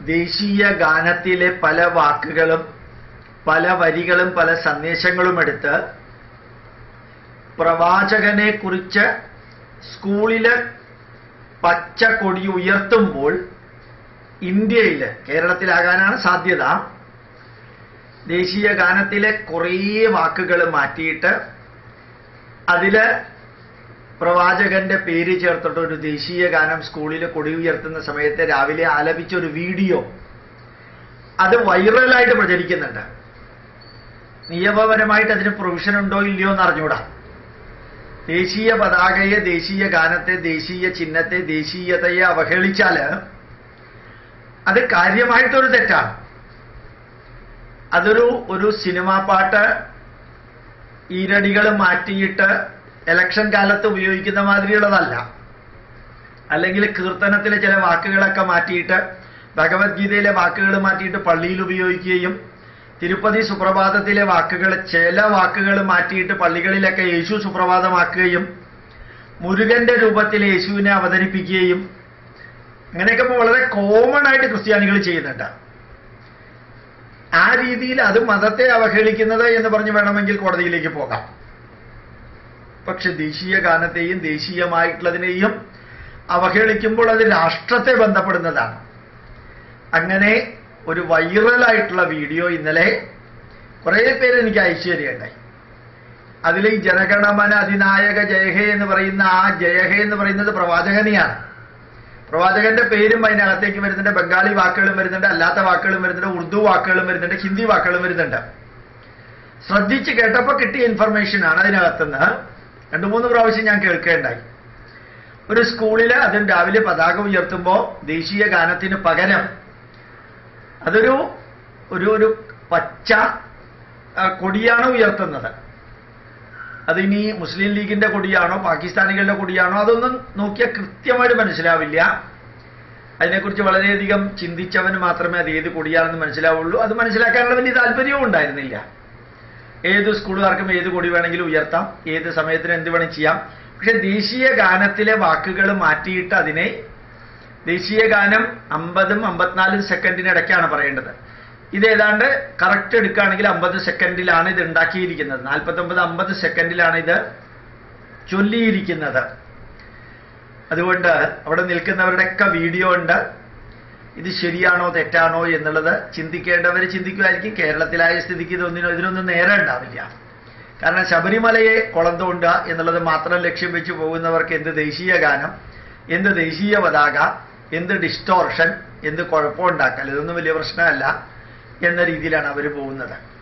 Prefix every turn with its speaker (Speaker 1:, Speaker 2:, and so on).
Speaker 1: ദേശീയ ഗാനത്തിലെ പല വാക്കുകളും പല വരികളും പല സന്ദേശങ്ങളും എടുത്ത് പ്രവാചകനെ കുറിച്ച് സ്കൂളില് പച്ച കൊടി ഉയർത്തുമ്പോൾ ഇന്ത്യയിൽ കേരളത്തിലാകാനാണ് സാധ്യത ദേശീയ ഗാനത്തിലെ കുറേ വാക്കുകൾ മാറ്റിയിട്ട് അതില് പ്രവാചകന്റെ പേര് ചേർത്തിട്ട് ഒരു ദേശീയ ഗാനം സ്കൂളിൽ കൊടി ഉയർത്തുന്ന സമയത്ത് രാവിലെ ആലപിച്ച ഒരു വീഡിയോ അത് വൈറലായിട്ട് പ്രചരിക്കുന്നുണ്ട് നിയമപരമായിട്ട് അതിന് പ്രൊവിഷൻ ഉണ്ടോ ഇല്ലയോ എന്ന് അറിഞ്ഞൂടാ ദേശീയ പതാകയെ ദേശീയ ഗാനത്തെ ദേശീയ ചിഹ്നത്തെ ദേശീയതയെ അവഹേളിച്ചാല് അത് കാര്യമായിട്ടൊരു തെറ്റാണ് അതൊരു ഒരു സിനിമാ പാട്ട് ഈരടികൾ മാറ്റിയിട്ട് ഇലക്ഷൻ കാലത്ത് ഉപയോഗിക്കുന്ന മാതിരിയുള്ളതല്ല അല്ലെങ്കിൽ കീർത്തനത്തിലെ ചില വാക്കുകളൊക്കെ മാറ്റിയിട്ട് ഭഗവത്ഗീതയിലെ വാക്കുകൾ മാറ്റിയിട്ട് പള്ളിയിൽ ഉപയോഗിക്കുകയും തിരുപ്പതി സുപ്രഭാതത്തിലെ വാക്കുകൾ ചില വാക്കുകൾ മാറ്റിയിട്ട് പള്ളികളിലൊക്കെ യേശു സുപ്രഭാതമാക്കുകയും മുരുകന്റെ രൂപത്തിൽ യേശുവിനെ അവതരിപ്പിക്കുകയും അങ്ങനെയൊക്കെ ഇപ്പോൾ വളരെ കോമൺ ആയിട്ട് ക്രിസ്ത്യാനികൾ ചെയ്യുന്നുണ്ട് ആ രീതിയിൽ അത് മതത്തെ അവഹേളിക്കുന്നത് എന്ന് പറഞ്ഞ് വേണമെങ്കിൽ കോടതിയിലേക്ക് പോകാം പക്ഷെ ദേശീയ ഗാനത്തെയും ദേശീയമായിട്ടുള്ളതിനെയും അവഹേളിക്കുമ്പോൾ അത് രാഷ്ട്രത്തെ ബന്ധപ്പെടുന്നതാണ് അങ്ങനെ ഒരു വൈറലായിട്ടുള്ള വീഡിയോ ഇന്നലെ കുറേ പേര് എനിക്ക് അയച്ചു തരികയുണ്ടായി അതിൽ ഈ ജനഗണമന അതിനായക ജയഹേ എന്ന് പറയുന്ന ആ ജയഹേ എന്ന് പറയുന്നത് പ്രവാചകനെയാണ് പ്രവാചകന്റെ പേരും അതിനകത്തേക്ക് വരുന്നുണ്ട് ബംഗാളി വാക്കുകളും വരുന്നുണ്ട് അല്ലാത്ത വാക്കുകളും വരുന്നുണ്ട് ഉറുദു വാക്കുകളും വരുന്നുണ്ട് ഹിന്ദി വാക്കുകളും വരുന്നുണ്ട് ശ്രദ്ധിച്ച് കേട്ടപ്പോൾ കിട്ടിയ ഇൻഫർമേഷൻ ആണ് അതിനകത്തുനിന്ന് രണ്ടു മൂന്ന് പ്രാവശ്യം ഞാൻ കേൾക്കേണ്ടായി ഒരു സ്കൂളില് അതിന് രാവിലെ പതാക ഉയർത്തുമ്പോൾ ദേശീയ ഗാനത്തിന് പകരം അതൊരു ഒരു ഒരു പച്ച ആ, കൊടിയാണ് ഉയർത്തുന്നത് അതിനി മുസ്ലിം ലീഗിന്റെ കൊടിയാണോ പാകിസ്ഥാനികളുടെ കൊടിയാണോ അതൊന്നും നോക്കിയാൽ കൃത്യമായിട്ട് മനസ്സിലാവില്ല അതിനെക്കുറിച്ച് വളരെയധികം ചിന്തിച്ചവന് മാത്രമേ അത് ഏത് കൊടിയാണെന്ന് മനസ്സിലാവുള്ളൂ അത് മനസ്സിലാക്കാനുള്ള വലിയ താല്പര്യവും ഉണ്ടായിരുന്നില്ല ഏത് സ്കൂളുകാർക്കും ഏത് കൊടി വേണമെങ്കിലും ഉയർത്താം ഏത് സമയത്തിന് എന്ത് വേണം ചെയ്യാം പക്ഷെ ദേശീയ ഗാനത്തിലെ വാക്കുകൾ മാറ്റിയിട്ട് അതിനെ ദേശീയ ഗാനം അമ്പതും അമ്പത്തിനാലും സെക്കൻഡിനിടയ്ക്കാണ് പറയേണ്ടത് ഇത് ഏതാണ്ട് കറക്റ്റ് എടുക്കുകയാണെങ്കിൽ അമ്പത് സെക്കൻഡിലാണ് ഇത് ഉണ്ടാക്കിയിരിക്കുന്നത് നാൽപ്പത്തൊമ്പത് അമ്പത് സെക്കൻഡിലാണ് ഇത് ചൊല്ലിയിരിക്കുന്നത് അതുകൊണ്ട് അവിടെ നിൽക്കുന്നവരുടെയൊക്കെ വീഡിയോ ഉണ്ട് ഇത് ശരിയാണോ തെറ്റാണോ എന്നുള്ളത് ചിന്തിക്കേണ്ടവർ ചിന്തിക്കുമായിരിക്കും കേരളത്തിലായ സ്ഥിതിക്ക് ഇതൊന്നിനും ഇതിനൊന്നും നേരെ ഉണ്ടാവില്ല കാരണം ശബരിമലയെ കുളം തോണ്ടുക എന്നുള്ളത് മാത്രം ലക്ഷ്യം വെച്ച് പോകുന്നവർക്ക് എന്ത് ദേശീയ ഗാനം എന്ത് ദേശീയ പതാക എന്ത് ഡിസ്റ്റോർഷൻ എന്ത് കുഴപ്പമുണ്ടാക്കൽ ഇതൊന്നും വലിയ പ്രശ്നമല്ല എന്ന രീതിയിലാണ് അവർ പോകുന്നത്